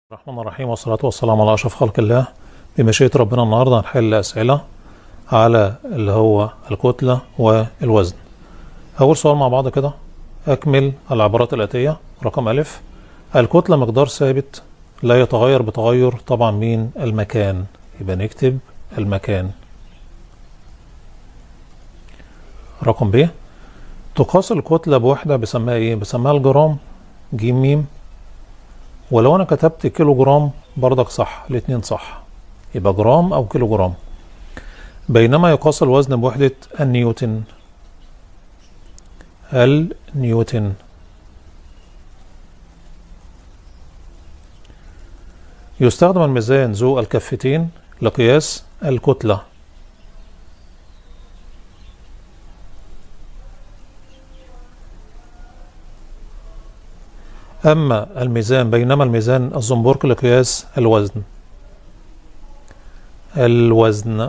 الرحمن الرحيم والصلاة والسلام على أشرف خلق الله بمشيئة ربنا النهاردة هنحل أسئلة على اللي هو الكتلة والوزن أول سؤال مع بعض كده أكمل العبارات الآتية رقم ألف الكتلة مقدار ثابت لا يتغير بتغير طبعا مين المكان يبقى نكتب المكان رقم ب تقاس الكتلة بوحدة بسميها ايه بسميها الجرام جيم ميم ولو انا كتبت كيلو جرام برضك صح الاتنين صح يبقى جرام او كيلو جرام بينما يقاس الوزن بوحدة النيوتن النيوتن يستخدم الميزان ذو الكفتين لقياس الكتلة أما الميزان بينما الميزان الزنبرك لقياس الوزن الوزن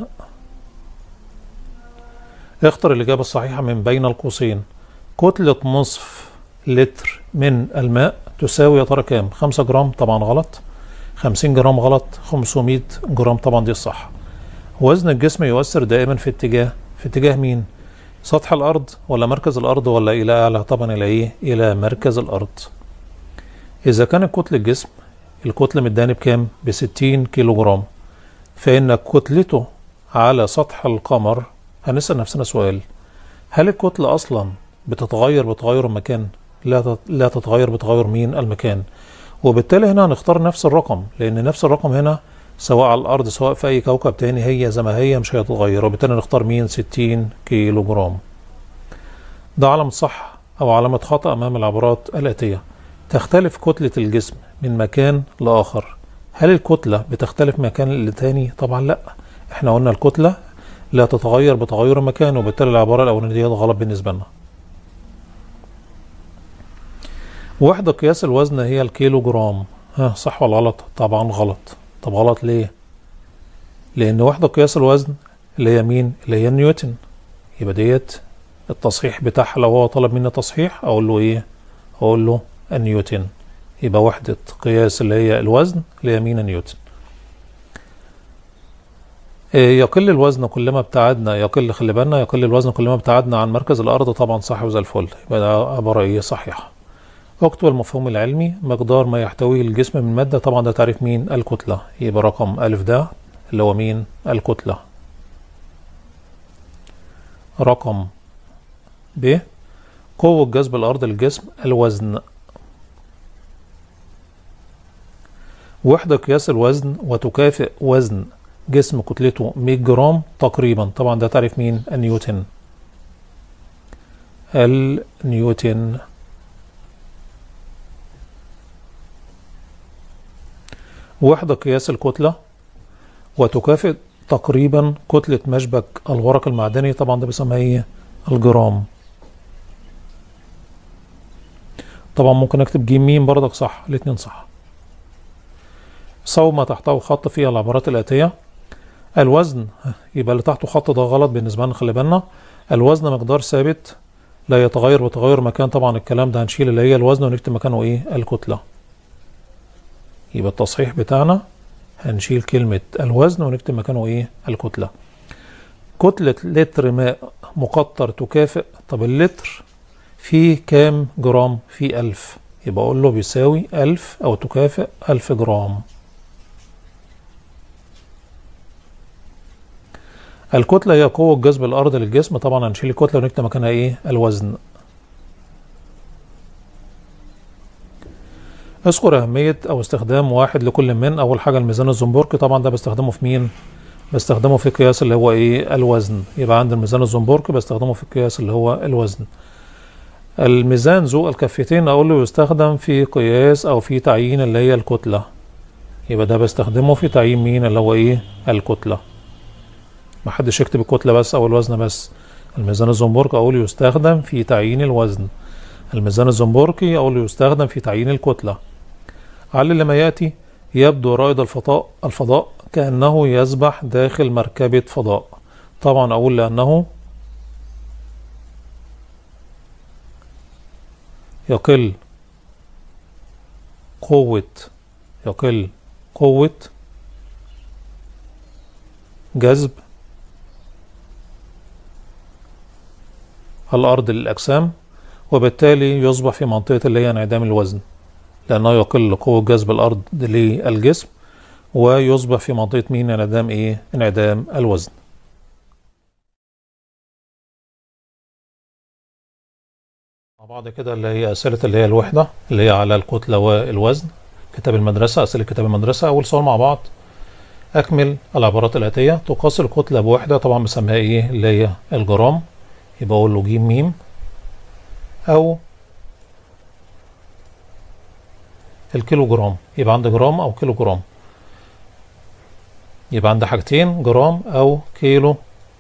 اختر الإجابة الصحيحة من بين القوسين كتلة نصف لتر من الماء تساوي يا ترى كام؟ 5 جرام طبعا غلط 50 جرام غلط 500 جرام طبعا دي الصح وزن الجسم يؤثر دائما في اتجاه في اتجاه مين؟ سطح الأرض ولا مركز الأرض ولا إلى أعلى؟ طبعا إلى إيه؟ إلى مركز الأرض إذا كانت كتلة الجسم الكتلة مداني بكام؟ ب 60 كيلو جرام فإن كتلته على سطح القمر هنسأل نفسنا سؤال هل الكتلة أصلا بتتغير بتغير المكان؟ لا لا تتغير بتغير مين المكان وبالتالي هنا هنختار نفس الرقم لأن نفس الرقم هنا سواء على الأرض سواء في أي كوكب تاني هي زي ما هي مش هتتغير وبالتالي نختار مين 60 كيلو جرام ده علامة صح أو علامة خطأ أمام العبارات الآتية تختلف كتلة الجسم من مكان لآخر هل الكتلة بتختلف مكان لتاني؟ طبعا لا احنا قلنا الكتلة لا تتغير بتغير المكان وبالتالي العبارة الأولانية دي غلط بالنسبة لنا وحدة قياس الوزن هي الكيلو جرام ها صح ولا غلط؟ طبعا غلط طب غلط ليه؟ لأن وحدة قياس الوزن اللي هي مين؟ اللي هي نيوتن يبقى ديت التصحيح بتاعها لو هو طلب مني تصحيح أقول له إيه؟ أقول له النيوتن يبقى وحدة قياس اللي هي الوزن اللي هي مين نيوتن يقل الوزن كلما ابتعدنا يقل خلي بالنا يقل الوزن كلما ابتعدنا عن مركز الأرض طبعا صح وزي الفل يبقى ده عبارة إيه صحيحة اكتب المفهوم العلمي مقدار ما يحتويه الجسم من مادة طبعا ده تعريف مين الكتلة يبقى رقم ألف ده اللي هو مين الكتلة رقم ب قوة جذب الأرض للجسم الوزن وحدة قياس الوزن وتكافئ وزن جسم كتلته 100 جرام تقريبا طبعا ده تعريف مين النيوتن النيوتن وحدة قياس الكتلة وتكافئ تقريبا كتلة مشبك الورق المعدني طبعا ده بيسمى ايه الجرام طبعا ممكن اكتب جيم ميم برضك صح الاتنين صح صوب ما تحته خط فيها العبارات الآتية الوزن يبقى اللي تحته خط ده غلط بالنسبة لنا خلي بالنا الوزن مقدار ثابت لا يتغير بتغير مكان طبعا الكلام ده هنشيل اللي هي الوزن ونكتب مكانه ايه الكتلة يبقى التصحيح بتاعنا هنشيل كلمة الوزن ونكتب مكانه ايه الكتلة كتلة لتر ماء مقطر تكافئ طب اللتر فيه كام جرام فيه ألف يبقى أقول له بيساوي ألف أو تكافئ ألف جرام الكتلة هي قوة جذب الأرض للجسم طبعا هنشيل الكتلة ونكتب مكانها إيه الوزن اذكر أهمية أو استخدام واحد لكل من أول حاجة الميزان الزنبركي طبعا ده بستخدمه في مين؟ بستخدمه في قياس اللي هو إيه الوزن يبقى عند الميزان الزنبركي بستخدمه في قياس اللي هو الوزن الميزان ذو الكفتين أقول له يستخدم في قياس أو في تعيين اللي هي الكتلة يبقى ده بستخدمه في تعيين مين اللي هو إيه الكتلة محدش يكتب الكتلة بس أو الوزن بس الميزان الزنبركي أقول يستخدم في تعيين الوزن الميزان الزنبركي أقول يستخدم في تعيين الكتلة علل لما يأتي يبدو رائد الفضاء الفضاء كأنه يسبح داخل مركبة فضاء طبعا أقول لأنه يقل قوة يقل قوة جذب الأرض للأجسام وبالتالي يصبح في منطقة اللي هي انعدام الوزن لأنه يقل قوة جذب الأرض للجسم ويصبح في منطقة مين انعدام إيه؟ انعدام الوزن مع بعض كده اللي هي أسئلة اللي هي الوحدة اللي هي على الكتلة والوزن كتاب المدرسة أسئلة كتاب المدرسة أول سؤال مع بعض أكمل العبارات الآتية تقاس الكتلة بوحدة طبعا بسميها إيه اللي هي الجرام يبقى أقول له جيم ميم أو الكيلو جرام يبقى عندي جرام أو كيلو جرام يبقى عندي حاجتين جرام أو كيلو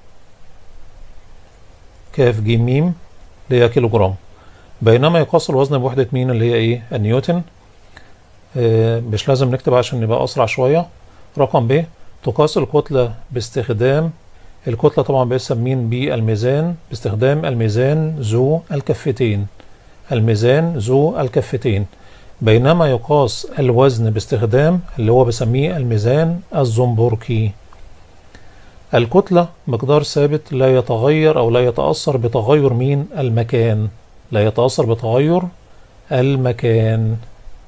كاف جيم ميم اللي هي كيلو جرام بينما يقاس الوزن بوحدة مين اللي هي إيه النيوتن آه مش لازم نكتب عشان نبقى أسرع شوية رقم ب تقاس الكتلة باستخدام الكتلة طبعا بيسمين بالميزان باستخدام الميزان ذو الكفتين الميزان ذو الكفتين بينما يقاس الوزن باستخدام اللي هو بسميه الميزان الزنبركي الكتلة مقدار ثابت لا يتغير أو لا يتأثر بتغير مين المكان لا يتأثر بتغير المكان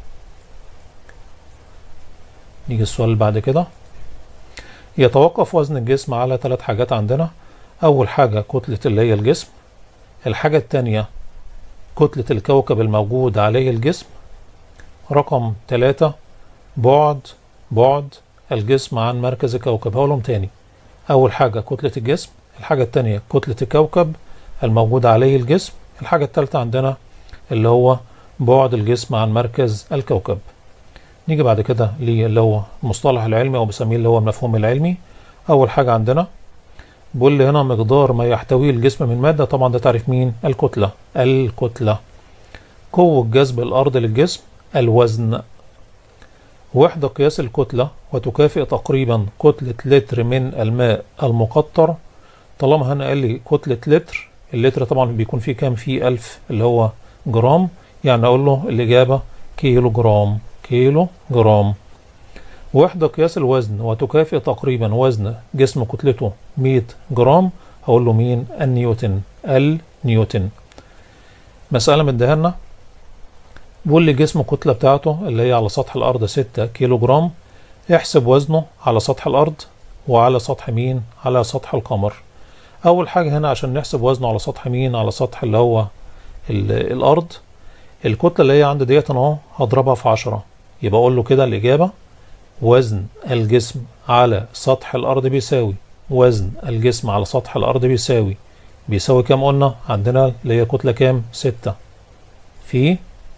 نيجي السؤال اللي بعد كده يتوقف وزن الجسم على ثلاث حاجات عندنا أول حاجة كتلة اللي هي الجسم الحاجة التانية كتلة الكوكب الموجود عليه الجسم رقم ثلاثة بعد بعد الجسم عن مركز الكوكب هقولهم تاني أول حاجة كتلة الجسم الحاجة التانية كتلة الكوكب الموجود عليه الجسم الحاجة التالتة عندنا اللي هو بعد الجسم عن مركز الكوكب نيجي بعد كده اللي هو المصطلح العلمي او بسميه اللي هو المفهوم العلمي اول حاجه عندنا بيقول لي هنا مقدار ما يحتويه الجسم من ماده طبعا ده تعرف مين الكتله الكتله قوه جذب الارض للجسم الوزن وحده قياس الكتله وتكافئ تقريبا كتله لتر من الماء المقطر طالما هنا قال لي كتله لتر اللتر طبعا بيكون فيه كام فيه ألف اللي هو جرام يعني اقول له الاجابه كيلو جرام كيلو جرام وحدة قياس الوزن وتكافئ تقريبا وزن جسم كتلته 100 جرام هقول له مين النيوتن النيوتن مسألة مديها لنا بيقول لي جسم الكتلة بتاعته اللي هي على سطح الأرض 6 كيلو جرام احسب وزنه على سطح الأرض وعلى سطح مين على سطح القمر أول حاجة هنا عشان نحسب وزنه على سطح مين على سطح اللي هو الأرض الكتلة اللي هي عندي ديت اهو هضربها في 10 يبقى اقول له كده الاجابه وزن الجسم على سطح الارض بيساوي وزن الجسم على سطح الارض بيساوي بيساوي كام قلنا عندنا اللي هي كتله كام 6 في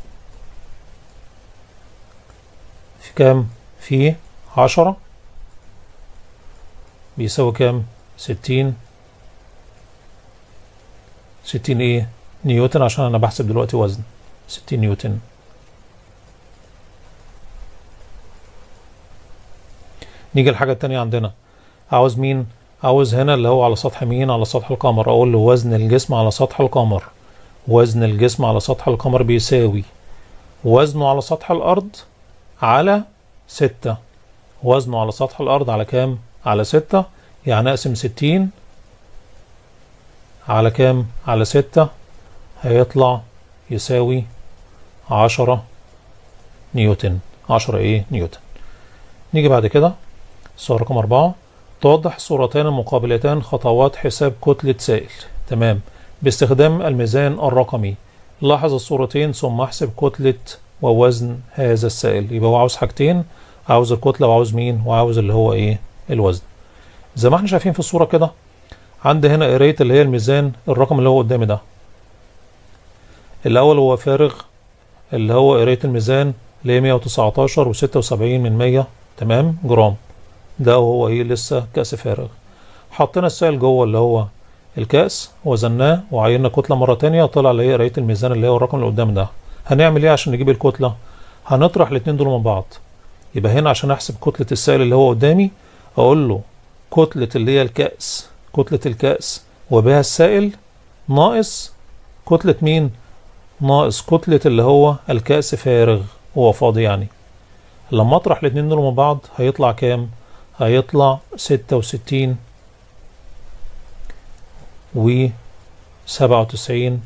في كام في 10 بيساوي كام 60 60 ايه نيوتن عشان انا بحسب دلوقتي وزن 60 نيوتن نيجي الحاجة التانية عندنا عاوز مين عاوز هنا اللي هو على سطح مين على سطح القمر اقول له وزن الجسم على سطح القمر وزن الجسم على سطح القمر بيساوي وزنه على سطح الارض على ستة وزنه على سطح الارض على كام على ستة يعني اقسم ستين على كام على ستة هيطلع يساوي عشرة نيوتن عشرة ايه نيوتن نيجي بعد كده الصورة رقم أربعة توضح الصورتان المقابلتان خطوات حساب كتلة سائل تمام باستخدام الميزان الرقمي لاحظ الصورتين ثم احسب كتلة ووزن هذا السائل يبقى هو عاوز حاجتين عاوز الكتلة وعاوز مين وعاوز اللي هو ايه الوزن زي ما احنا شايفين في الصورة كده عندي هنا قراية اللي هي الميزان الرقم اللي هو قدامي ده الأول هو فارغ اللي هو قراية الميزان اللي هي 119 و76 من 100 تمام جرام ده هو ايه لسه كأس فارغ حطينا السائل جوه اللي هو الكأس وزناه وعينا كتلة مرة تانية طلع اللي هي قراية الميزان اللي هو الرقم اللي قدام ده هنعمل ايه عشان نجيب الكتلة هنطرح الاتنين دول من بعض يبقى هنا عشان احسب كتلة السائل اللي هو قدامي اقول له كتلة اللي هي الكأس كتلة الكأس وبها السائل ناقص كتلة مين ناقص كتلة اللي هو الكأس فارغ هو فاضي يعني لما اطرح الاتنين دول من بعض هيطلع كام هيطلع ستة وستين و سبعة وتسعين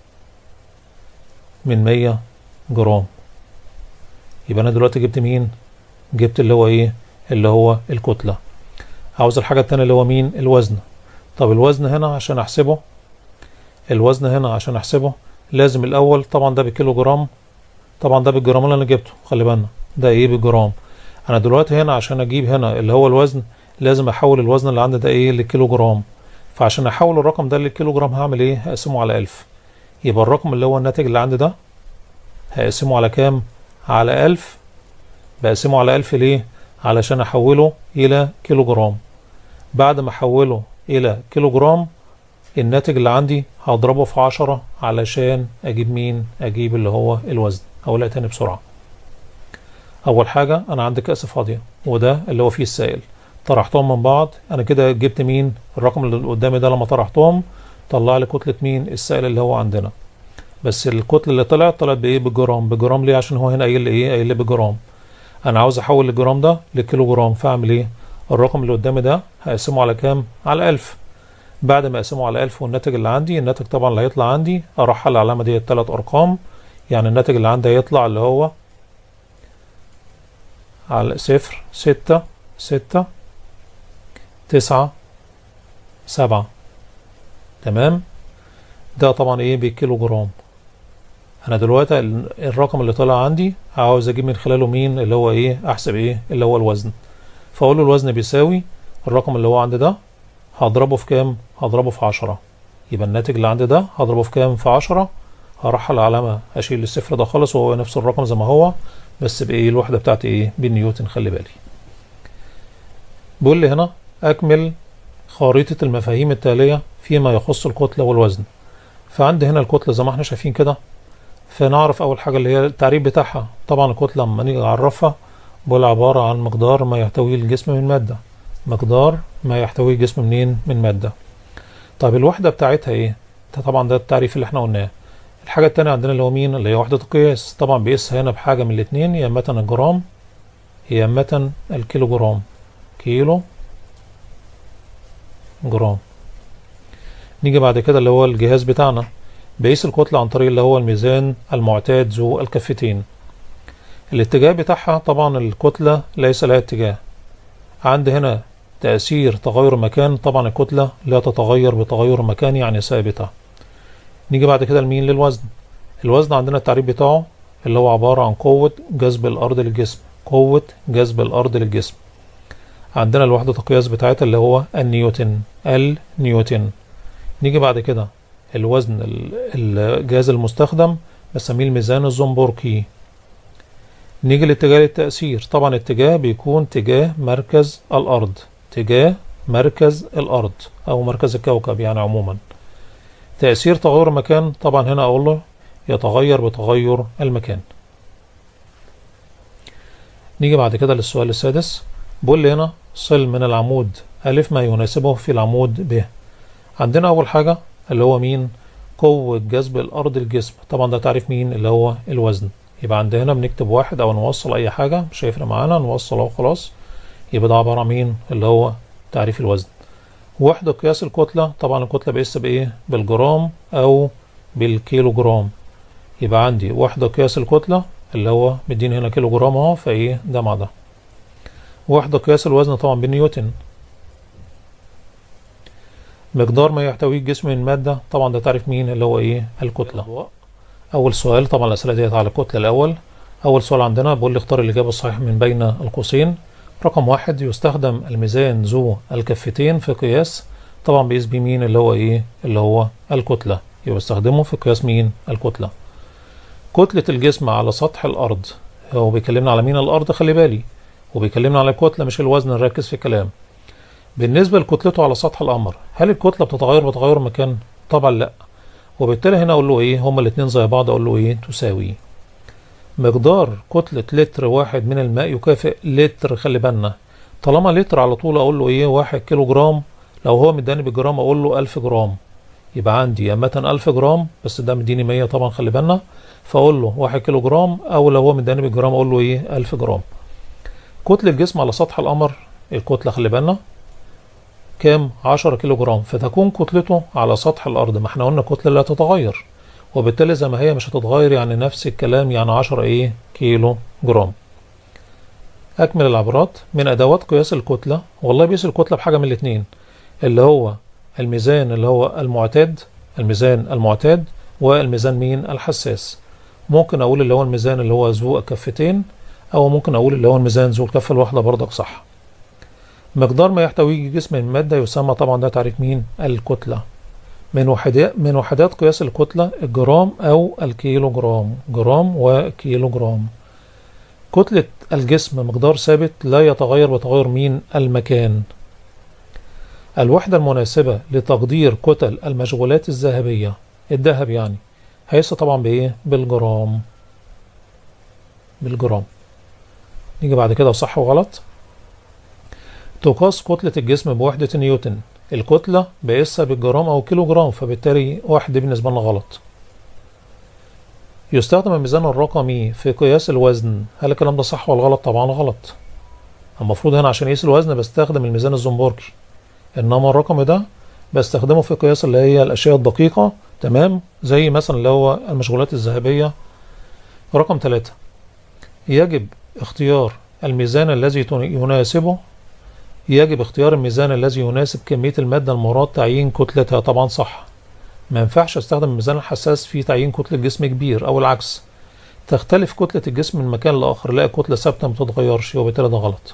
من مية جرام يبقى انا دلوقتي جبت مين جبت اللي هو ايه اللي هو الكتلة عاوز الحاجة التانية اللي هو مين الوزن طب الوزن هنا عشان احسبه الوزن هنا عشان احسبه لازم الاول طبعا ده بالكيلو جرام طبعا ده بالجرام اللي انا جبته خلي بالنا ده ايه بالجرام انا دلوقتي هنا عشان اجيب هنا اللي هو الوزن لازم احول الوزن اللي عندي ده ايه لكيلو جرام فعشان احول الرقم ده للكيلو جرام هعمل ايه هقسمه على ألف يبقى الرقم اللي هو الناتج اللي عندي ده هقسمه على كام على ألف بقسمه على ألف ليه علشان احوله الى كيلو جرام بعد ما احوله الى كيلو جرام الناتج اللي عندي هضربه في عشرة علشان اجيب مين اجيب اللي هو الوزن هقولها تاني بسرعة اول حاجة انا عندي كأس فاضية وده اللي هو فيه السائل طرحتهم من بعض انا كده جبت مين الرقم اللي قدامي ده لما طرحتهم طلع لي كتلة مين السائل اللي هو عندنا بس الكتلة اللي طلعت طلعت بايه بالجرام بالجرام ليه عشان هو هنا قايل لي ايه قايل لي بالجرام انا عاوز احول الجرام ده لكيلو جرام فاعمل ايه الرقم اللي قدامي ده هقسمه على كام على 1000 بعد ما اقسمه على 1000 والناتج اللي عندي الناتج طبعا اللي هيطلع عندي ارحل العلامه دي ثلاث ارقام يعني الناتج اللي عندي هيطلع اللي هو على صفر ستة ستة تسعة سبعة تمام ده طبعا ايه بالكيلو جرام انا دلوقتي الرقم اللي طلع عندي عاوز اجيب من خلاله مين اللي هو ايه احسب ايه اللي هو الوزن فاقول له الوزن بيساوي الرقم اللي هو عندي ده هضربه في كام هضربه في عشرة يبقى الناتج اللي عندي ده هضربه في كام في عشرة هرحل العلامة اشيل الصفر ده خالص وهو نفس الرقم زي ما هو بس بايه الوحدة بتاعتي ايه بالنيوتن خلي بالي بيقول لي هنا اكمل خريطة المفاهيم التالية فيما يخص الكتلة والوزن فعندي هنا الكتلة زي ما احنا شايفين كده فنعرف اول حاجة اللي هي التعريف بتاعها طبعا الكتلة لما نيجي نعرفها بقول عبارة عن مقدار ما يحتويه الجسم من مادة مقدار ما يحتويه الجسم منين من مادة طيب الوحدة بتاعتها ايه ده طبعا ده التعريف اللي احنا قلناه الحاجة التانية عندنا اللي هو مين اللي هي وحدة القياس طبعا بيقيسها هنا بحاجة من الاتنين يا اما الجرام يا اما الكيلو جرام كيلو جرام نيجي بعد كده اللي هو الجهاز بتاعنا بيقيس الكتلة عن طريق اللي هو الميزان المعتاد ذو الكفتين الاتجاه بتاعها طبعا الكتلة ليس لها اتجاه عندي هنا تأثير تغير مكان طبعا الكتلة لا تتغير بتغير مكان يعني ثابتة نيجي بعد كده لمين للوزن الوزن عندنا التعريف بتاعه اللي هو عبارة عن قوة جذب الأرض للجسم قوة جذب الأرض للجسم عندنا الوحدة القياس بتاعتها اللي هو النيوتن النيوتن نيجي بعد كده الوزن الجهاز المستخدم بسميه الميزان الزنبركي نيجي لاتجاه التأثير طبعا اتجاه بيكون تجاه مركز الأرض تجاه مركز الأرض أو مركز الكوكب يعني عموما تأثير تغير مكان طبعا هنا أقول له يتغير بتغير المكان نيجي بعد كده للسؤال السادس بقول لي هنا صل من العمود ألف ما يناسبه في العمود ب عندنا أول حاجة اللي هو مين قوة جذب الأرض الجسم طبعا ده تعريف مين اللي هو الوزن يبقى عند هنا بنكتب واحد أو نوصل أي حاجة مش هيفرق معانا نوصل أهو خلاص يبقى ده عبارة عن مين اللي هو تعريف الوزن وحدة قياس الكتلة طبعا الكتلة بيقيس بإيه بالجرام أو بالكيلو جرام يبقى عندي وحدة قياس الكتلة اللي هو مديني هنا كيلو جرام اهو فايه ده مع ده وحدة قياس الوزن طبعا بالنيوتن مقدار ما يحتويه الجسم من مادة طبعا ده تعرف مين اللي هو ايه الكتلة اول سؤال طبعا الاسئله ديت على الكتله الاول اول سؤال عندنا بيقول لي اختار الاجابه الصحيحه من بين القوسين رقم واحد يستخدم الميزان ذو الكفتين في قياس طبعا بيقيس بيه مين اللي هو ايه اللي هو الكتله يبقى استخدمه في قياس مين الكتله كتله الجسم على سطح الارض هو بيكلمنا على مين الارض خلي بالي وبيكلمنا على الكتله مش الوزن نركز في الكلام بالنسبه لكتلته على سطح القمر هل الكتله بتتغير بتغير مكان طبعا لا وبالتالي هنا اقول له ايه هما الاثنين زي بعض اقول له ايه تساوي مقدار كتلة لتر واحد من الماء يكافئ لتر خلي بالنا طالما لتر على طول اقول له ايه واحد كيلو جرام لو هو مداني بالجرام اقول له الف جرام يبقى عندي اما الف جرام بس ده مديني مية طبعا خلي بالنا فاقول له واحد كيلو جرام او لو هو مداني بالجرام اقول له ايه الف جرام كتلة الجسم على سطح القمر الكتلة خلي بالنا كام 10 كيلو جرام فتكون كتلته على سطح الأرض ما احنا قلنا كتلة لا تتغير وبالتالي زي ما هي مش هتتغير يعني نفس الكلام يعني 10 ايه كيلو جرام أكمل العبارات من أدوات قياس الكتلة والله بيقيس الكتلة بحاجة من الاتنين اللي هو الميزان اللي هو المعتاد الميزان المعتاد والميزان مين الحساس ممكن أقول اللي هو الميزان اللي هو ذو الكفتين أو ممكن أقول اللي هو الميزان ذو الكفة الواحدة برضك صح مقدار ما يحتويه جسم من مادة يسمى طبعا ده تعريف مين الكتلة من وحدات من وحدات قياس الكتلة الجرام أو الكيلو جرام جرام وكيلو جرام كتلة الجسم مقدار ثابت لا يتغير بتغير مين المكان الوحدة المناسبة لتقدير كتل المشغولات الذهبية الذهب يعني هيقيس طبعا بإيه بالجرام بالجرام نيجي بعد كده صح وغلط تقاس كتلة الجسم بوحدة نيوتن الكتلة بقيسها بالجرام أو كيلو جرام فبالتالي واحد بالنسبة لنا غلط يستخدم الميزان الرقمي في قياس الوزن هل الكلام ده صح ولا غلط طبعا غلط المفروض هنا عشان اقيس الوزن بستخدم الميزان الزنبرجي انما الرقم ده بستخدمه في قياس اللي هي الاشياء الدقيقة تمام زي مثلا اللي هو المشغولات الذهبية رقم ثلاثة يجب اختيار الميزان الذي يناسبه يجب اختيار الميزان الذي يناسب كمية المادة المراد تعيين كتلتها طبعا صح ما ينفعش استخدم الميزان الحساس في تعيين كتلة جسم كبير او العكس تختلف كتلة الجسم من مكان لآخر لا كتلة ثابتة ما تتغيرش وبالتالي ده غلط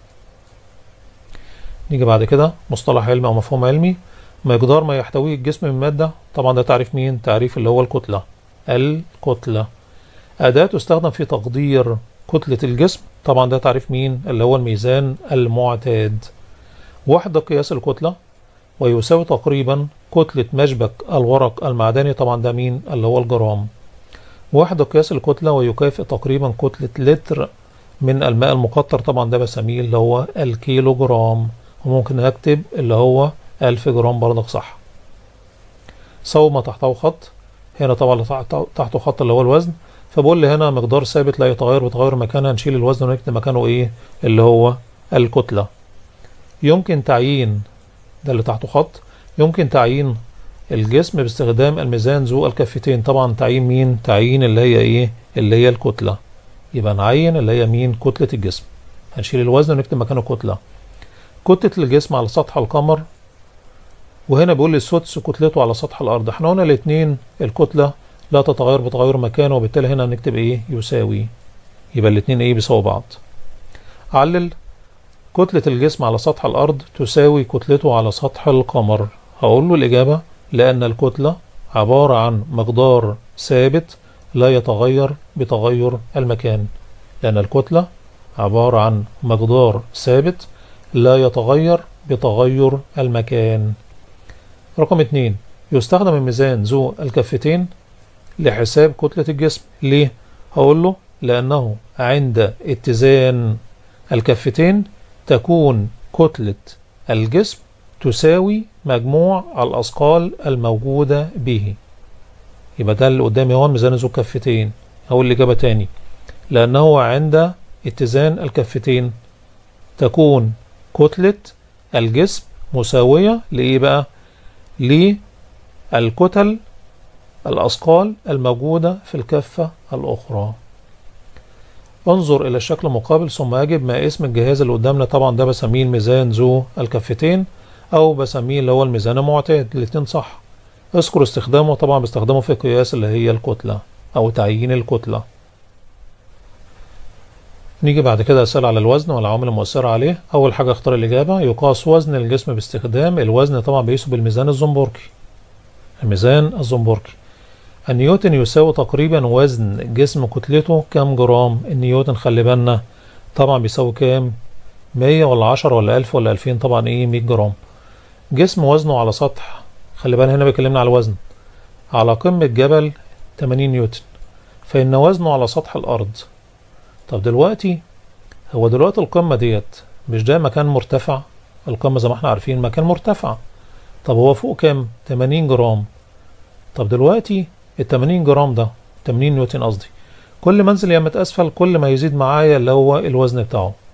نيجي بعد كده مصطلح علمي او مفهوم علمي مقدار ما يحتويه الجسم من مادة طبعا ده تعريف مين تعريف اللي هو الكتلة الكتلة أداة تستخدم في تقدير كتلة الجسم طبعا ده تعريف مين اللي هو الميزان المعتاد وحدة قياس الكتلة ويساوي تقريبا كتلة مشبك الورق المعدني طبعا ده مين اللي هو الجرام وحدة قياس الكتلة ويكافئ تقريبا كتلة لتر من الماء المقطر طبعا ده بسميه اللي هو الكيلو جرام وممكن اكتب اللي هو ألف جرام برضك صح سووا ما تحته خط هنا طبعا تحته خط اللي هو الوزن فبقول لي هنا مقدار ثابت لا يتغير بتغير مكانها نشيل الوزن ونكتب مكانه ايه اللي هو الكتلة يمكن تعيين ده اللي تحته خط يمكن تعيين الجسم باستخدام الميزان ذو الكفتين طبعا تعيين مين تعيين اللي هي ايه اللي هي الكتلة يبقى نعين اللي هي مين كتلة الجسم هنشيل الوزن ونكتب مكانه كتلة كتلة الجسم على سطح القمر وهنا بيقول لي السدس كتلته على سطح الارض احنا قلنا الاثنين الكتلة لا تتغير بتغير مكانه وبالتالي هنا هنكتب ايه يساوي يبقى الاثنين ايه بيساوي بعض علل كتلة الجسم على سطح الارض تساوي كتلته على سطح القمر هقول له الاجابة لان الكتلة عبارة عن مقدار ثابت لا يتغير بتغير المكان لان الكتلة عبارة عن مقدار ثابت لا يتغير بتغير المكان رقم اتنين يستخدم الميزان ذو الكفتين لحساب كتلة الجسم ليه؟ هقول له لأنه عند اتزان الكفتين تكون كتلة الجسم تساوي مجموع الأثقال الموجودة به يبقى ده اللي قدامي هو ميزان ذو الكفتين أقول الإجابة تاني لأنه عند اتزان الكفتين تكون كتلة الجسم مساوية لإيه بقى؟ للكتل الأثقال الموجودة في الكفة الأخرى انظر إلى الشكل المقابل ثم أجب ما اسم الجهاز اللي قدامنا طبعا ده بسميه الميزان ذو الكفتين أو بسميه اللي هو الميزان المعتاد الاتنين صح اذكر استخدامه طبعا بستخدمه في قياس اللي هي الكتلة أو تعيين الكتلة نيجي بعد كده أسئلة على الوزن والعوامل المؤثرة عليه أول حاجة اختار الإجابة يقاس وزن الجسم باستخدام الوزن طبعا بيقيسه بالميزان الزنبرجي الميزان الزنبرجي النيوتن يساوي تقريبا وزن جسم كتلته كام جرام النيوتن خلي بالنا طبعا بيساوي كام 100 ولا 10 ولا 1000 ولا 2000 طبعا ايه 100 جرام جسم وزنه على سطح خلي بالنا هنا بيكلمنا على الوزن على قمة جبل 80 نيوتن فإن وزنه على سطح الأرض طب دلوقتي هو دلوقتي القمة ديت مش ده مكان مرتفع القمة زي ما احنا عارفين مكان مرتفع طب هو فوق كام 80 جرام طب دلوقتي ال 80 جرام ده 80 نيوتن قصدي كل ما انزل يمة اسفل كل ما يزيد معايا اللي هو الوزن بتاعه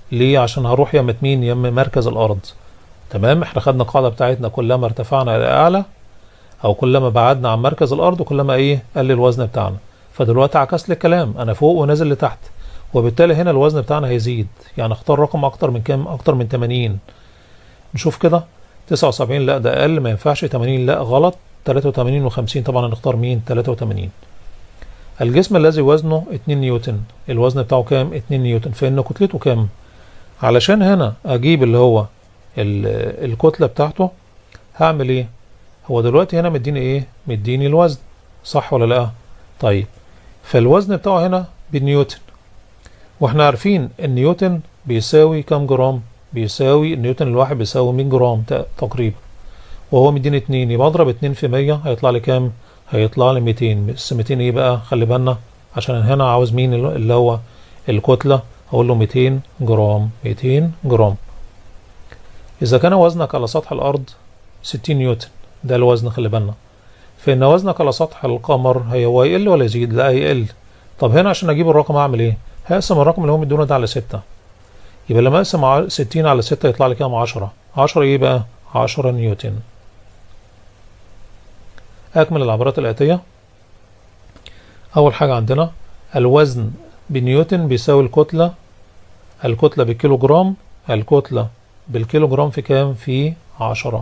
ليه عشان هروح يمة مين يم مركز الارض تمام احنا خدنا القاعده بتاعتنا كلما ارتفعنا الى اعلى او كلما بعدنا عن مركز الارض كلما ايه قل الوزن بتاعنا فدلوقتي عكس لي الكلام انا فوق ونازل لتحت وبالتالي هنا الوزن بتاعنا هيزيد يعني اختار رقم اكتر من كام اكتر من 80 نشوف كده 79 لا ده اقل ما ينفعش 80 لا غلط 83 و50 طبعا هنختار مين 83 الجسم الذي وزنه 2 نيوتن الوزن بتاعه كام 2 نيوتن فان كتلته كام علشان هنا اجيب اللي هو الكتله بتاعته هعمل ايه هو دلوقتي هنا مديني ايه مديني الوزن صح ولا لا طيب فالوزن بتاعه هنا بالنيوتن واحنا عارفين النيوتن بيساوي كام جرام بيساوي النيوتن الواحد بيساوي 100 جرام تقريبا وهو مديني 2 يبقى اضرب 2 في 100 هيطلع لي كام هيطلع لي 200 بس 200 ايه بقى خلي بالنا عشان هنا عاوز مين اللي هو الكتله اقول له 200 جرام 200 جرام اذا كان وزنك على سطح الارض 60 نيوتن ده الوزن خلي بالنا فان وزنك على سطح القمر هي هو يقل ولا يزيد لا هيقل طب هنا عشان اجيب الرقم اعمل ايه هقسم الرقم اللي هو مديونه ده على 6 يبقى لما اقسم 60 على 6 يطلع لي كام 10 10 ايه بقى 10 نيوتن اكمل العبارات الاتيه اول حاجه عندنا الوزن بنيوتن بيساوي الكتله الكتله بالكيلو جرام الكتله بالكيلو جرام في كام في 10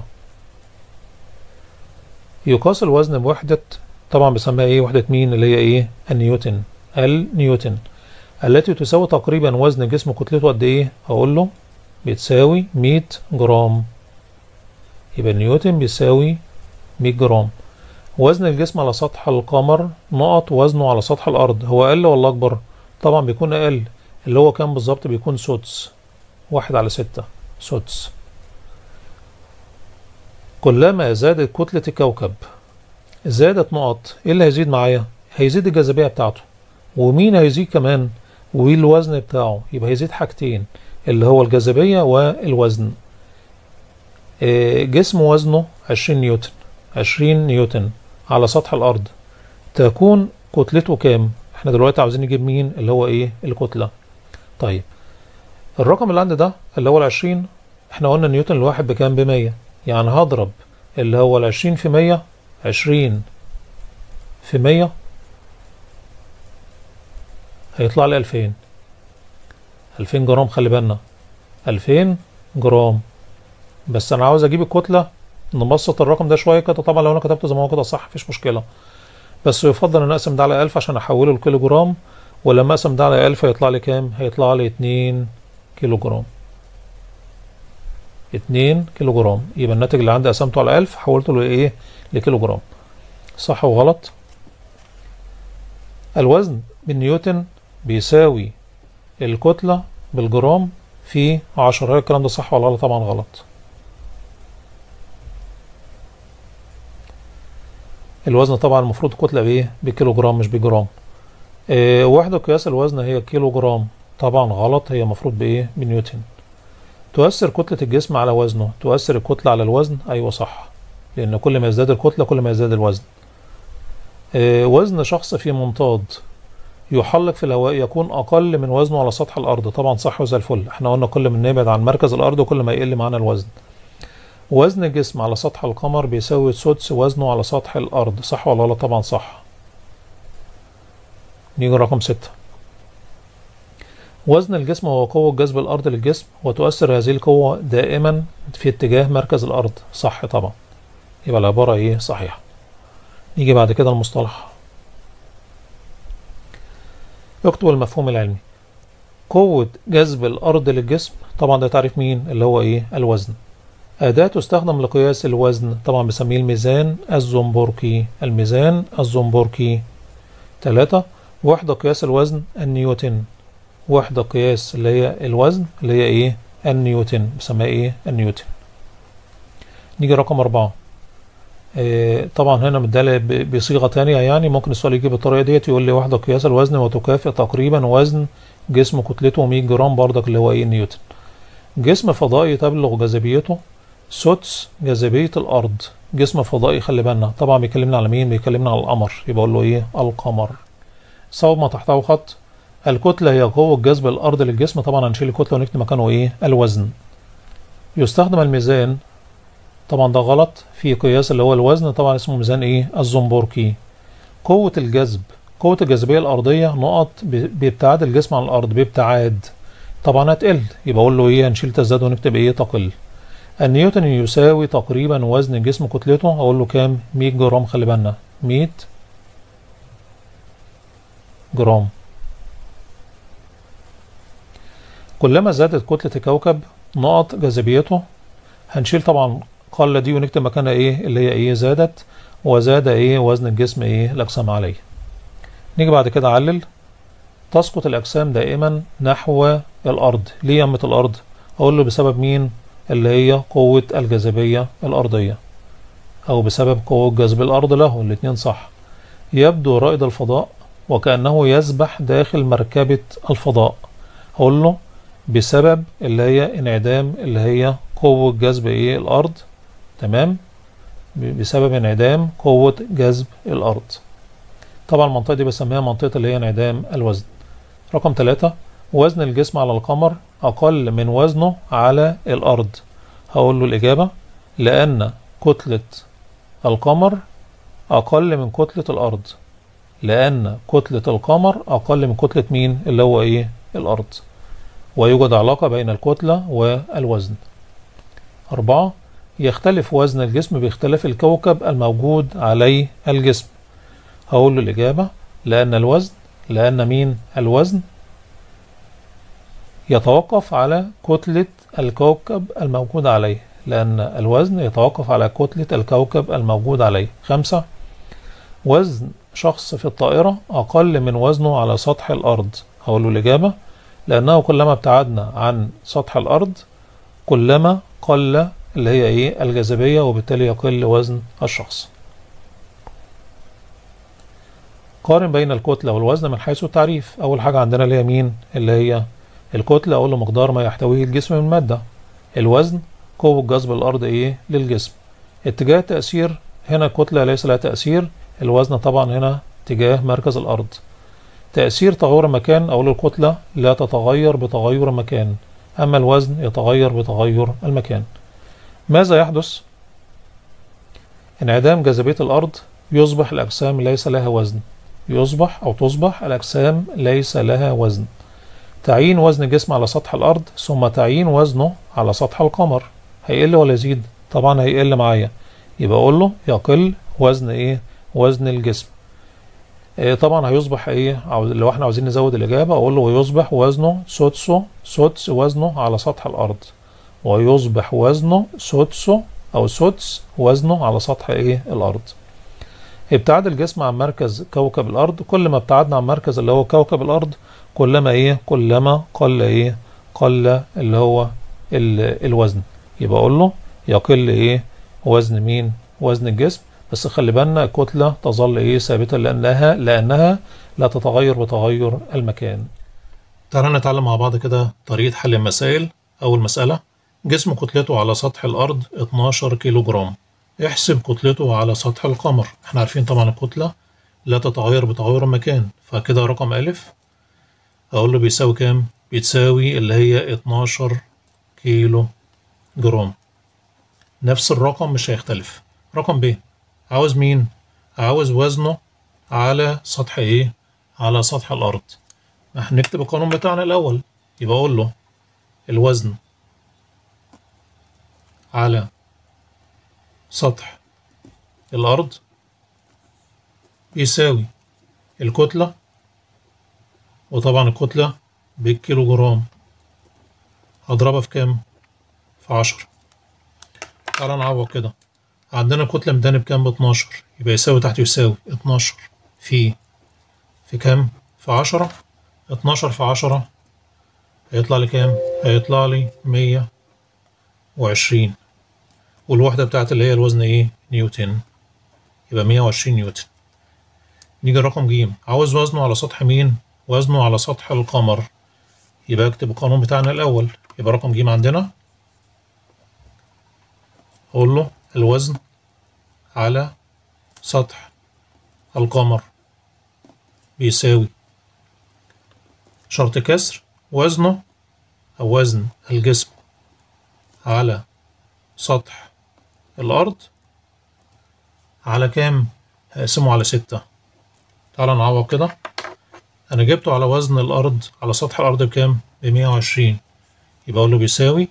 يقاس الوزن بوحدة طبعا بسميها ايه وحدة مين اللي هي ايه النيوتن النيوتن التي تساوي تقريبا وزن جسم كتلته قد ايه هقول له بتساوي 100 جرام يبقى نيوتن بيساوي 100 جرام وزن الجسم على سطح القمر نقط وزنه على سطح الارض هو اقل ولا اكبر طبعا بيكون اقل اللي هو كام بالظبط بيكون سدس واحد على ستة سدس كلما زادت كتلة الكوكب زادت نقط ايه اللي هيزيد معايا هيزيد الجاذبية بتاعته ومين هيزيد كمان والوزن بتاعه يبقى هيزيد حاجتين اللي هو الجاذبية والوزن جسم وزنه 20 نيوتن 20 نيوتن على سطح الأرض تكون كتلته كام احنا دلوقتي عاوزين نجيب مين اللي هو ايه الكتلة طيب الرقم اللي عندي ده اللي هو العشرين احنا قلنا نيوتن الواحد بكام بمية يعني هضرب اللي هو العشرين في مية عشرين في مية هيطلع لي ألفين ألفين جرام خلي بالنا ألفين جرام بس أنا عاوز أجيب الكتلة نبسط الرقم ده شوية كده طبعا لو أنا كتبته زي ما هو كده صح مفيش مشكلة بس يفضل ان اقسم ده على 1000 عشان احوله لكيلو جرام ولما اقسم ده على 1000 هيطلع لي كام هيطلع لي 2 كيلو جرام 2 كيلو جرام يبقى الناتج اللي عندي قسمته على 1000 حولته لايه لكيلو جرام صح وغلط الوزن بالنيوتن بيساوي الكتلة بالجرام في 10 هل الكلام ده صح ولا غلط طبعا غلط الوزن طبعا المفروض الكتله بايه بكيلو جرام مش بجرام إيه وحده قياس الوزن هي كيلو جرام طبعا غلط هي المفروض بايه بنيوتن تؤثر كتله الجسم على وزنه تؤثر الكتله على الوزن ايوه صح لان كل ما يزداد الكتله كل ما يزداد الوزن إيه وزن شخص في منطاد يحلق في الهواء يكون اقل من وزنه على سطح الارض طبعا صح وزي الفل احنا قلنا كل ما نبعد عن مركز الارض وكل ما يقل معانا الوزن وزن الجسم على سطح القمر بيساوي سدس وزنه على سطح الأرض صح ولا غلط طبعا صح نيجي رقم ستة وزن الجسم هو قوة جذب الأرض للجسم وتؤثر هذه القوة دائما في اتجاه مركز الأرض صح طبعا يبقى العبارة ايه صحيحة نيجي بعد كده المصطلح اكتب المفهوم العلمي قوة جذب الأرض للجسم طبعا ده تعريف مين اللي هو ايه الوزن أداة تستخدم لقياس الوزن طبعا بسميه الميزان الزنبركي الميزان الزنبركي ثلاثة وحدة قياس الوزن النيوتن وحدة قياس اللي هي الوزن اللي هي ايه النيوتن بسميها ايه النيوتن نيجي رقم أربعة إيه طبعا هنا مدالة بصيغة تانية يعني ممكن السؤال يجي بالطريقة ديت يقول لي وحدة قياس الوزن وتكافئ تقريبا وزن جسم كتلته 100 جرام بردك اللي هو ايه نيوتن جسم فضائي تبلغ جاذبيته سدس جاذبية الأرض جسم فضائي خلي بالنا طبعا بيكلمنا على مين بيكلمنا على القمر يبقى أقول له إيه القمر صوب ما تحته خط الكتلة هي قوة جذب الأرض للجسم طبعا هنشيل الكتلة ونكتب مكانه إيه الوزن يستخدم الميزان طبعا ده غلط في قياس اللي هو الوزن طبعا اسمه ميزان إيه الزنبركي قوة الجذب قوة الجاذبية الأرضية نقط ب- بابتعاد الجسم عن الأرض بابتعاد طبعا هتقل يبقى أقول له إيه هنشيل تزداد ونكتب إيه تقل النيوتن يساوي تقريبا وزن الجسم كتلته أقول له كام 100 جرام خلي بالنا 100 جرام كلما زادت كتلة الكوكب نقط جاذبيته هنشيل طبعا قل دي ونكتب مكانها ايه اللي هي ايه زادت وزاد ايه وزن الجسم ايه الاجسام عليه نيجي بعد كده علل تسقط الاجسام دائما نحو الارض ليه يمة الارض اقول له بسبب مين اللي هي قوة الجاذبية الارضية او بسبب قوة جذب الارض له الاتنين صح يبدو رائد الفضاء وكأنه يسبح داخل مركبة الفضاء اقول له بسبب اللي هي انعدام اللي هي قوة جذب ايه الارض تمام ب- بسبب انعدام قوة جذب الارض طبعا المنطقة دي بسميها منطقة اللي هي انعدام الوزن رقم ثلاثة وزن الجسم على القمر أقل من وزنه على الأرض هقول له الإجابة لأن كتلة القمر أقل من كتلة الأرض لأن كتلة القمر أقل من كتلة مين اللي هو إيه الأرض ويوجد علاقة بين الكتلة والوزن أربعة يختلف وزن الجسم باختلاف الكوكب الموجود عليه الجسم هقول له الإجابة لأن الوزن لأن مين الوزن يتوقف على كتلة الكوكب الموجود عليه لأن الوزن يتوقف على كتلة الكوكب الموجود عليه خمسة وزن شخص في الطائرة أقل من وزنه على سطح الأرض هقول له الإجابة لأنه كلما ابتعدنا عن سطح الأرض كلما قل اللي هي إيه الجاذبية وبالتالي يقل وزن الشخص قارن بين الكتلة والوزن من حيث التعريف أول حاجة عندنا اللي هي مين اللي هي الكتلة أقول له مقدار ما يحتويه الجسم من مادة الوزن قوة جذب الأرض إيه للجسم اتجاه التأثير هنا الكتلة ليس لها تأثير الوزن طبعا هنا اتجاه مركز الأرض تأثير تغير المكان أقول الكتلة لا تتغير بتغير المكان أما الوزن يتغير بتغير المكان ماذا يحدث انعدام جاذبية الأرض يصبح الأجسام ليس لها وزن يصبح أو تصبح الأجسام ليس لها وزن تعيين وزن الجسم على سطح الأرض ثم تعيين وزنه على سطح القمر هيقل ولا يزيد طبعا هيقل معايا يبقى أقول له يقل وزن إيه وزن الجسم إيه طبعا هيصبح إيه عاوز لو احنا عاوزين نزود الإجابة أقول له ويصبح وزنه سدسه سدس وزنه على سطح الأرض ويصبح وزنه سدسه أو سدس وزنه على سطح إيه الأرض ابتعاد الجسم عن مركز كوكب الأرض كل ما ابتعدنا عن مركز اللي هو كوكب الأرض كلما إيه كلما قل إيه قل اللي هو ال- الوزن يبقى أقول له يقل إيه وزن مين وزن الجسم بس خلي بالنا الكتلة تظل إيه ثابتة لأنها لأنها لا تتغير بتغير المكان تعالى نتعلم مع بعض كده طريقة حل المسائل أول مسألة جسم كتلته على سطح الأرض 12 كيلو جرام احسب كتلته على سطح القمر احنا عارفين طبعا الكتلة لا تتغير بتغير المكان فكده رقم ألف أقول له بيساوي كام؟ بتساوي اللي هي 12 كيلو جرام نفس الرقم مش هيختلف رقم ب عاوز مين؟ عاوز وزنه على سطح ايه؟ على سطح الأرض هنكتب القانون بتاعنا الأول يبقى أقول له الوزن على سطح الأرض يساوي الكتلة وطبعا الكتلة بالكيلو جرام هضربها في كام؟ في عشرة تعالى نعوض كده عندنا الكتلة مداني بكام؟ باتناشر يبقى يساوي تحت يساوي اتناشر في في كام؟ في عشرة اتناشر في عشرة هيطلع لي كام؟ هيطلع لي مية وعشرين والوحدة بتاعت اللي هي الوزن ايه؟ نيوتن يبقى مية وعشرين نيوتن نيجي رقم ج عاوز وزنه على سطح مين؟ وزنه على سطح القمر يبقى اكتب القانون بتاعنا الأول يبقى رقم ج عندنا أقول له الوزن على سطح القمر بيساوي شرط كسر وزنه أو وزن الجسم على سطح الأرض على كام؟ هقسمه على ستة تعالى نعوض كده أنا جبته على وزن الأرض على سطح الأرض بكام؟ بمية وعشرين يبقى أقول له بيساوي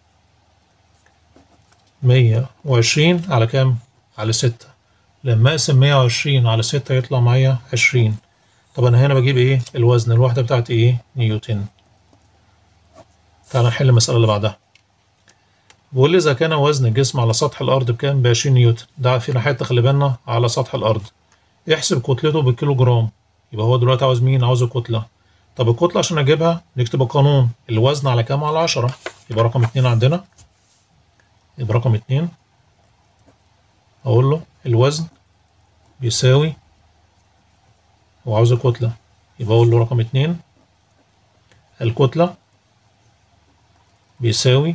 مية وعشرين على كام؟ على ستة لما أقسم مية وعشرين على ستة يطلع معايا عشرين طب أنا هنا بجيب إيه؟ الوزن الوحدة بتاعتي إيه؟ نيوتن تعالى نحل المسألة اللي بعدها بيقول لي إذا كان وزن الجسم على سطح الأرض بكام؟ بعشرين نيوتن ده فينا حتة خلي بالنا على سطح الأرض احسب كتلته بالكيلو جرام يبقى هو دلوقتي عاوز مين؟ عاوز الكتلة طب الكتلة عشان أجيبها نكتب القانون الوزن على كام؟ على عشرة يبقى رقم اتنين عندنا يبقى رقم اتنين أقول له الوزن بيساوي هو عاوز الكتلة يبقى أقول له رقم اتنين الكتلة بيساوي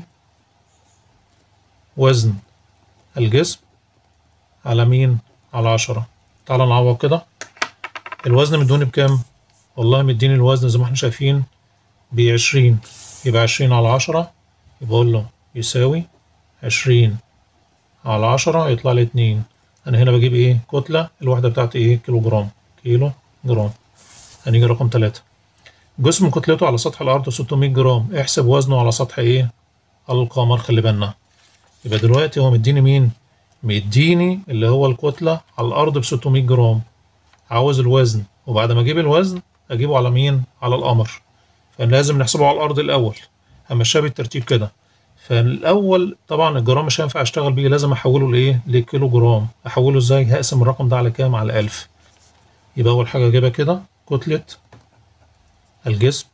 وزن الجسم على مين؟ على عشرة تعالى نعوض كده الوزن مدوني بكام؟ والله مديني الوزن زي ما احنا شايفين بعشرين يبقى عشرين على عشرة يبقى أقول له يساوي عشرين على عشرة يطلع لي اتنين أنا هنا بجيب إيه؟ كتلة الوحدة بتاعتي إيه؟ كيلو جرام كيلو جرام هنيجي رقم تلاتة جسم كتلته على سطح الأرض 600 جرام احسب وزنه على سطح إيه؟ القمر خلي بالنا يبقى دلوقتي هو مديني مين؟ مديني اللي هو الكتلة على الأرض ب 600 جرام عاوز الوزن وبعد ما أجيب الوزن أجيبه على مين؟ على القمر فلازم نحسبه على الأرض الأول همشيها بالترتيب كده فالأول طبعا الجرام مش هينفع أشتغل بيه لازم أحوله لإيه؟ لكيلو جرام أحوله إزاي؟ هقسم الرقم ده على كام؟ على 1000 يبقى أول حاجة أجيبها كده كتلة الجسم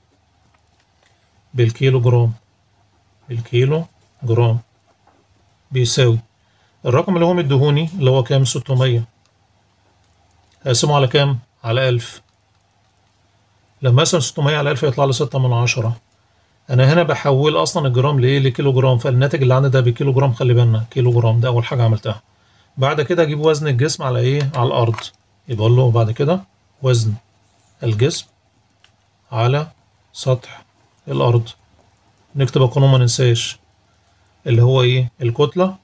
بالكيلو جرام بالكيلو جرام بيساوي الرقم اللي هو مديهوني اللي هو كام 600 هقسمه على كام على 1000 لما اقسم 600 على 1000 يطلع لي 6 من 10 انا هنا بحول اصلا الجرام لايه لكيلو جرام فالناتج اللي عندي ده بكيلو جرام خلي بالنا كيلو جرام ده اول حاجه عملتها بعد كده اجيب وزن الجسم على ايه على الارض يبقى اقول له بعد كده وزن الجسم على سطح الارض نكتب القانون ما ننساش اللي هو ايه الكتله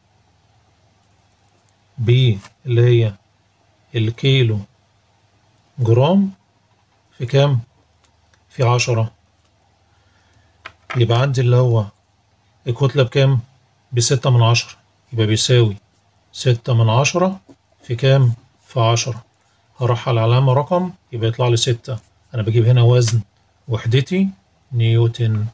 ب اللي هي الكيلو جرام في كام في عشرة يبقى عندي اللي هو الكتلة بكام بستة من عشرة يبقى بيساوي ستة من عشرة في كام في عشرة هروح على العلامة رقم يبقى يطلع لي ستة أنا بجيب هنا وزن وحدتي نيوتن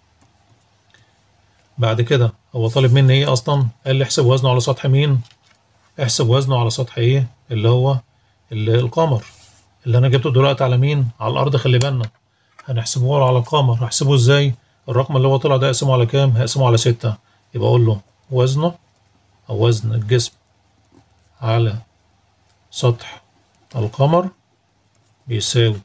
بعد كده هو طالب مني ايه اصلا قال لي احسب وزنه على سطح مين احسب وزنه على سطح ايه اللي هو اللي القمر اللي انا جبته دلوقتي على مين على الارض خلي بالنا هنحسبه على القمر هحسبه ازاي الرقم اللي هو طلع ده اقسمه على كام هقسمه على ستة يبقى اقول له وزنه او وزن الجسم على سطح القمر بيساوي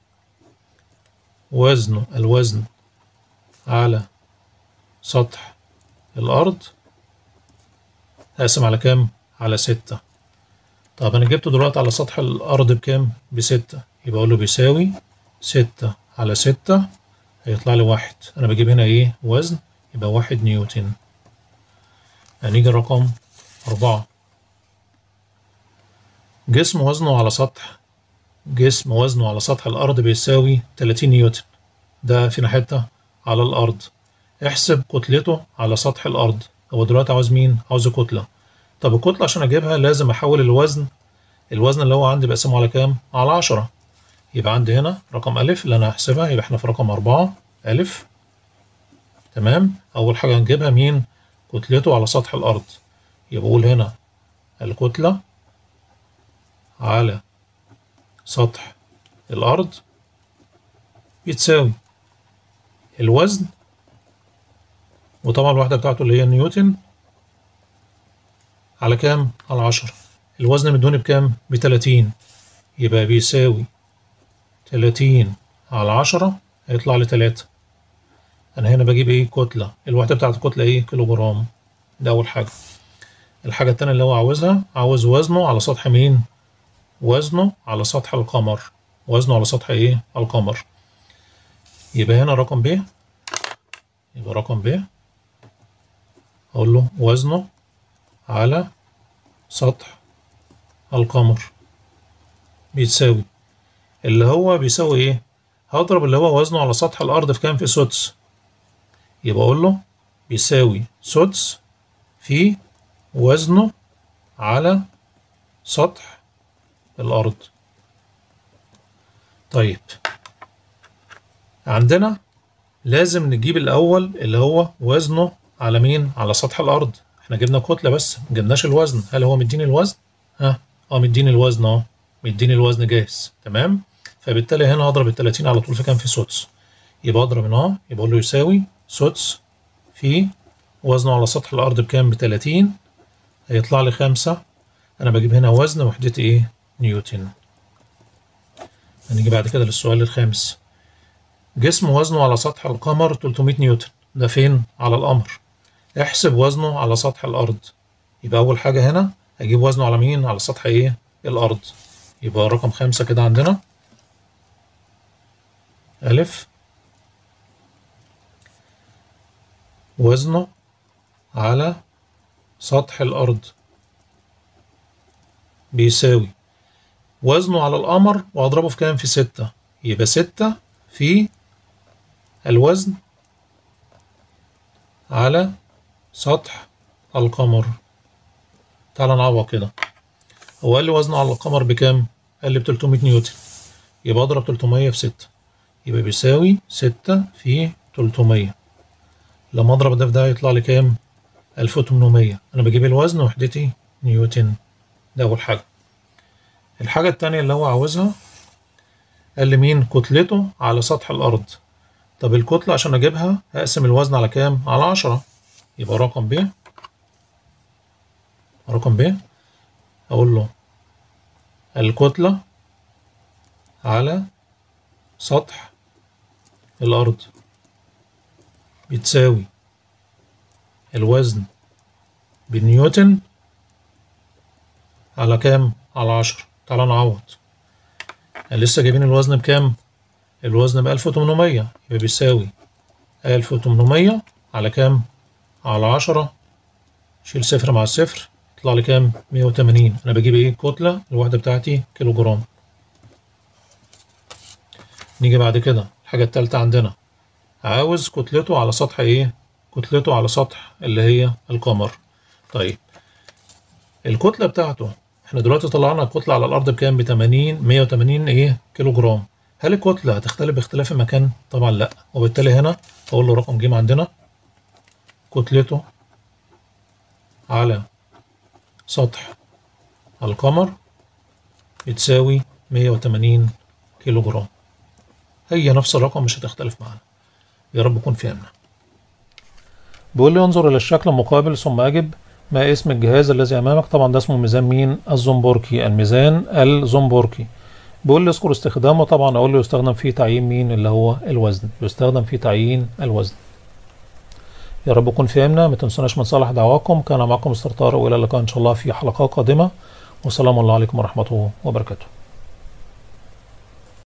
وزنه الوزن على سطح الأرض هقسم على كام؟ على ستة طب أنا جبته دلوقتي على سطح الأرض بكام؟ بستة يبقى أقول له بيساوي ستة على ستة هيطلع لي واحد أنا بجيب هنا إيه؟ وزن يبقى واحد نيوتن هنيجي رقم أربعة جسم وزنه على سطح جسم وزنه على سطح الأرض بيساوي 30 نيوتن ده فينا حتة على الأرض احسب كتلته على سطح الأرض هو دلوقتي عاوز مين؟ عاوز كتلة طب الكتلة عشان أجيبها لازم أحول الوزن الوزن اللي هو عندي بقسمه على كام؟ على عشرة يبقى عندي هنا رقم ألف اللي أنا هحسبها يبقى إحنا في رقم أربعة ألف تمام أول حاجة هنجيبها مين؟ كتلته على سطح الأرض يبقى أقول هنا الكتلة على سطح الأرض بتساوي الوزن وطبعا الوحدة بتاعته اللي هي نيوتن على كام؟ على عشرة الوزن مدوني بكام؟ بتلاتين يبقى بيساوي تلاتين على عشرة هيطلع لي تلاتة أنا هنا بجيب إيه؟ كتلة الوحدة بتاعت الكتلة إيه؟ كيلو جرام ده أول حاجة الحاجة التانية اللي هو عاوزها عاوز وزنه على سطح مين؟ وزنه على سطح القمر وزنه على سطح إيه؟ القمر يبقى هنا رقم ب يبقى رقم ب أقول له وزنه على سطح القمر بيتساوي اللي هو بيساوي ايه هضرب اللي هو وزنه على سطح الأرض في كام في سدس يبقى أقول له بيساوي سدس في وزنه على سطح الأرض طيب عندنا لازم نجيب الأول اللي هو وزنه على مين؟ على سطح الأرض احنا جبنا كتلة بس ما جبناش الوزن هل هو مديني الوزن؟ ها اه مديني الوزن اهو مديني الوزن جاهز تمام؟ فبالتالي هنا هضرب ال 30 على طول في كام في سدس يبقى اضرب هنا اهو يبقى اقول له يساوي سدس في وزنه على سطح الأرض بكام؟ ب 30 هيطلع لي خمسة أنا بجيب هنا وزن وحدتي إيه؟ نيوتن هنيجي بعد كده للسؤال الخامس جسم وزنه على سطح القمر 300 نيوتن ده فين؟ على القمر احسب وزنه على سطح الأرض يبقى أول حاجة هنا أجيب وزنه على مين؟ على سطح إيه؟ الأرض يبقى رقم خمسة كده عندنا ألف وزنه على سطح الأرض بيساوي وزنه على القمر وأضربه في كام في ستة يبقى ستة في الوزن على سطح القمر تعال نعوض كده هو قال لي وزنه على القمر بكام؟ قال لي ب 300 نيوتن يبقى اضرب 300 في 6 يبقى بيساوي 6 في 300 لما اضرب ده في ده هيطلع لي كام؟ 1800 انا بجيب الوزن وحدتي نيوتن ده اول حاجة الحاجة التانية اللي هو عاوزها قال لي مين كتلته على سطح الأرض طب الكتلة عشان أجيبها هقسم الوزن على كام؟ على عشرة يبقى رقم ب رقم ب أقول له الكتلة على سطح الأرض بتساوي الوزن بالنيوتن على كام؟ على عشرة تعالى نعوض لسه جايبين الوزن بكام؟ الوزن بألف وتمنمية يبقى بيساوي ألف وتمنمية على كام؟ على عشرة شيل صفر مع الصفر يطلع لي كام؟ مية وتمانين أنا بجيب إيه؟ كتلة الوحدة بتاعتي كيلو جرام نيجي بعد كده الحاجة التالتة عندنا عاوز كتلته على سطح إيه؟ كتلته على سطح اللي هي القمر طيب الكتلة بتاعته احنا دلوقتي طلعنا الكتلة على الأرض بكام؟ ب 80 180 إيه؟ كيلو جرام هل الكتلة هتختلف باختلاف المكان؟ طبعا لأ وبالتالي هنا أقول له رقم ج عندنا كتلته على سطح القمر بتساوي 180 كيلو جرام هي نفس الرقم مش هتختلف معانا يا رب يكون فهمنا بيقول لي انظر الى الشكل المقابل ثم اجب ما اسم الجهاز الذي امامك طبعا ده اسمه ميزان مين الزنبركي الميزان الزنبركي بيقول لي اذكر استخدامه طبعا اقول له يستخدم في تعيين مين اللي هو الوزن يستخدم في تعيين الوزن يا رب يكون فهمنا ما تنسوناش من صالح دعواكم كان معكم مستر طارق والى اللقاء ان شاء الله في حلقات قادمه والسلام الله عليكم ورحمه الله وبركاته